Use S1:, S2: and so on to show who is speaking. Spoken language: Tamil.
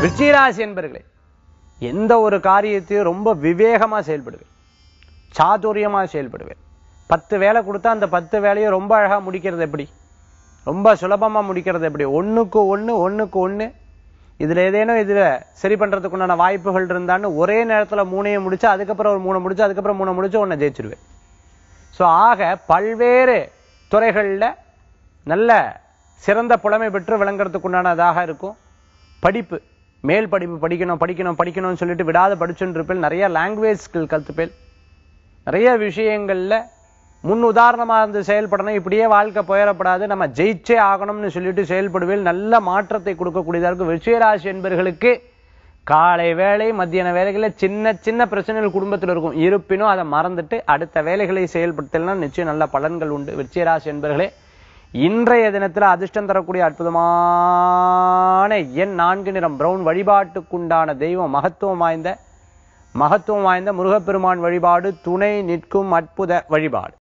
S1: விருச்சிகராசி என்பர்களே எந்த ஒரு காரியத்தையும் ரொம்ப விவேகமா செயல்படுவேன் சாதுரியமா செயல்படுவேன் பத்து வேலை கொடுத்தா அந்த பத்து வேலையை ரொம்ப அழகா முடிக்கிறது எப்படி ரொம்ப சுலபமா முடிக்கிறது எப்படி ஒண்ணுக்கு ஒண்ணு ஒண்ணுக்கு ஒண்ணு இதுல ஏதேனும் இதுல சரி பண்றதுக்கு உண்டான வாய்ப்புகள் இருந்தான்னு ஒரே நேரத்துல மூணையும் முடிச்சு அதுக்கப்புறம் ஒரு மூணை முடிச்சு அதுக்கப்புறம் மூணை முடிச்சு ஒன்னை ஜெயிச்சிருவேன் சோ ஆக பல்வேறு துறைகள்ல நல்ல சிறந்த புலமை பெற்று விளங்குறதுக்கு உண்டானதாக இருக்கும் படிப்பு மேல் படிப்பு படிக்கணும் படிக்கணும் படிக்கணும்னு சொல்லிட்டு விடாத படிச்சுட்டு இருப்பேன் நிறைய லாங்குவேஜ் ஸ்கில் கத்துப்பேன் நிறைய விஷயங்கள்ல முன் உதாரணமா இருந்து செயல்படணும் இப்படியே வாழ்க்கை போயிடப்படாது நம்ம ஜெயிச்சே ஆகணும்னு சொல்லிட்டு செயல்படுவேன் நல்ல மாற்றத்தை கொடுக்கக்கூடியதா இருக்கும் விஷயராசி என்பர்களுக்கு காலை வேலை மத்தியான வேலைகளில் சின்ன சின்ன பிரச்சனைகள் குடும்பத்தில் இருக்கும் இருப்பினும் அதை மறந்துட்டு அடுத்த வேலைகளை செயல்படுத்தலாம் நிச்சயம் நல்ல பலன்கள் உண்டு விருச்சிகராசி என்பர்களே இன்றைய தினத்துல அதிர்ஷ்டம் தரக்கூடிய அற்புதமான எண் நான்கு நிறம் பிரவுன் வழிபாட்டுக்குண்டான தெய்வம் மகத்துவம் வாய்ந்த மகத்துவம் வாய்ந்த முருகப்பெருமான் வழிபாடு துணை நிற்கும் அற்புத வழிபாடு